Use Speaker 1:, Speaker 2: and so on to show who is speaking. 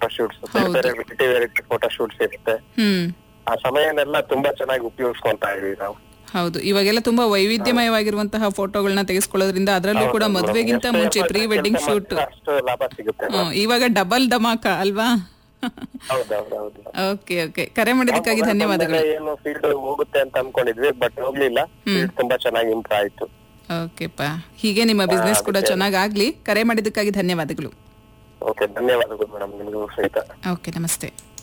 Speaker 1: photo shoots ಬೇರೆ ಬೇರೆ variety variety photo shoots ಇರುತ್ತೆ
Speaker 2: ಹ್ಮ್
Speaker 1: ಆ ಸಮಯನೆಲ್ಲ ತುಂಬಾ ಚೆನ್ನಾಗಿ ಉಪಯೋಗಿಸ್ಕೊಂತಾ ಇದೀವಿ ನಾವು
Speaker 2: ಹೌದು ಇವಾಗೆಲ್ಲ ತುಂಬಾ ವೈವಿಧ್ಯಮಯವಾಗಿರುವಂತಹ ಫೋಟೋಗಳನ್ನ ತೆಗೆಸ್ಕೊಳ್ಳೋದ್ರಿಂದ ಅದರಲ್ಲೂ ಕೂಡ ಮದುವೆಗಿಂತ
Speaker 1: ಎಷ್ಟೇ
Speaker 2: ಮುಂಚೆ ಪ್ರೀ
Speaker 1: ಕೆಲ್ಸ
Speaker 2: ವೆಡ್ಡಿಂಗ್
Speaker 1: ಮಾಡಿದ್ರು
Speaker 2: ಶೂಟ್
Speaker 1: ಅಷ್ಟು ಲಾಭ ಸಿಗುತ್ತೆ
Speaker 2: ಇವಾಗ ಡಬಲ್ ಧಮಾಕ ಅಲ್ವಾ
Speaker 1: ಹೌದೌದೌದು
Speaker 2: ಓಕೆ ಓಕೆ ಕರೆ ಮಾಡಿದ್ದಕ್ಕಾಗಿ ಧನ್ಯವಾದಗಳು
Speaker 1: ಏನು ಫೀಲ್ಡ್ ಹೋಗುತ್ತೆ ಅಂತ ಅನ್ಕೊಂಡಿದ್ವಿ ಬಟ್ ಹೋಗ್ಲಿಲ್ಲ ಫೀಲ್ಡ್ ತುಂಬಾ ಚೆನ್ನಾಗಿ ಇಂಪ್ರೂವ್ ಆಯ್ತು
Speaker 2: ಓಕೆಪ್ಪ ಹೀಗೆ ನಿಮ್ಮ ಬಿಸ್ನೆಸ್ ಕೂಡ ಚೆನ್ನಾಗಿ ಆಗ್ಲಿ ಕರೆ ಮಾಡಿದ್ದಕ್ಕಾಗಿ ಧನ್ಯವಾದಗಳು
Speaker 1: ಓಕೆ ಧನ್ಯವಾದಗಳು ಮೇಡಮ್ ನಿಮಗೂ ಸಹಿತ
Speaker 2: ಓಕೆ ನಮಸ್ತೆ